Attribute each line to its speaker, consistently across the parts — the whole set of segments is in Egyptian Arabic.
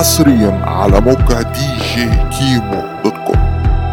Speaker 1: حصريا على موقع دي جي كيمو دوت كوم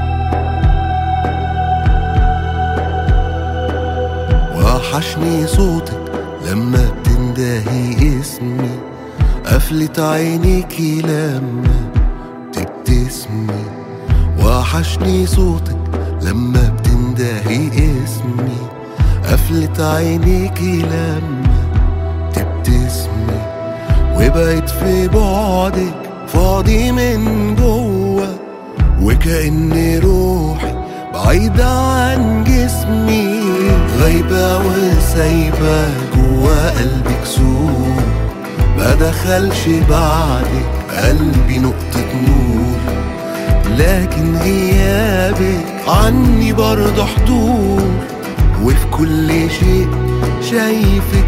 Speaker 2: وحشني صوتك لما بتندهي اسمي قفلت عينيكي لما تبتسمي وحشني صوتك لما بتندهي اسمي قفلت عينيكي لما تبتسمي وبقيت في بعدك فاضي من جوه وكأن روحي بعيدة عن جسمي غايبة وسايبة جوا قلبي كسور ما دخلش بعدك قلبي نقطة نور لكن غيابك عني برضه حضور وفي كل شيء شايفك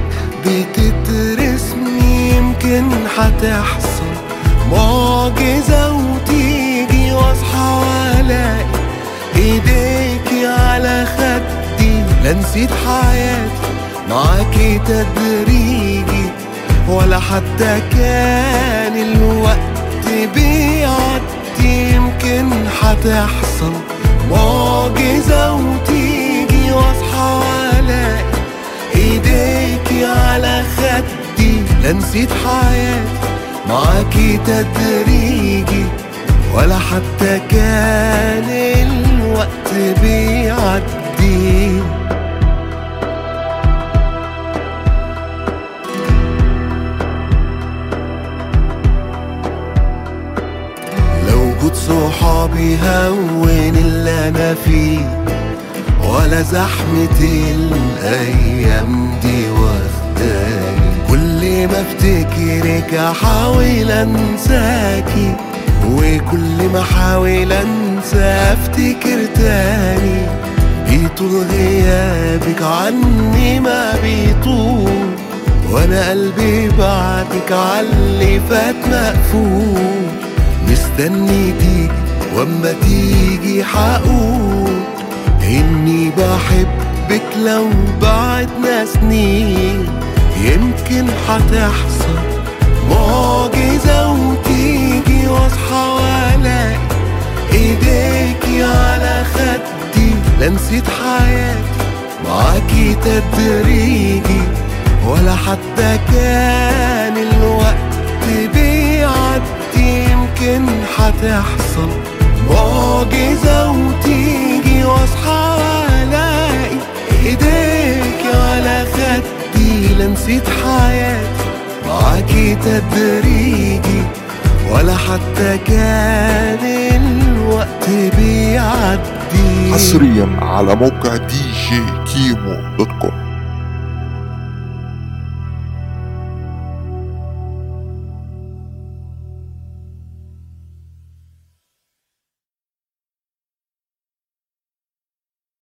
Speaker 2: بتترسمي يمكن هتحصل معجزة وتيجي واصحى والاقي ايديكي على خدي لا نسيت حياتي معاكي تدريجي ولا حتى كان الوقت بيعدي يمكن هتحصل معجزة وتيجي واصحى والاقي ايديكي على خدي لا نسيت حياتي معاكي تدريجي ولا حتى كان الوقت بيعدي لو كنت صحابي هون اللي انا فيه ولا زحمة الأيام دي واخداني كل ما افتكرك احاول انساكي وكل ما احاول انسى افتكر تاني بيطول غيابك عني ما بيطول وانا قلبي بعدك عاللي فات مقفول مستني تيجي واما تيجي حقول اني بحبك لو بعدنا سنين يمكن هتحصل معجزة وتيجي واصحى والاقي ايديكي على خدي لا نسيت حياتي معاكي تدريجي ولا حتى كان الوقت بيعدي يمكن هتحصل معجزة وتيجي واصحى والاقي ايديك على خدي لا نسيت حياتي معاكي تدريجي ولا حتى كان الوقت بيعدي
Speaker 1: حصريا على موقع دي جي كيمو دوت كوم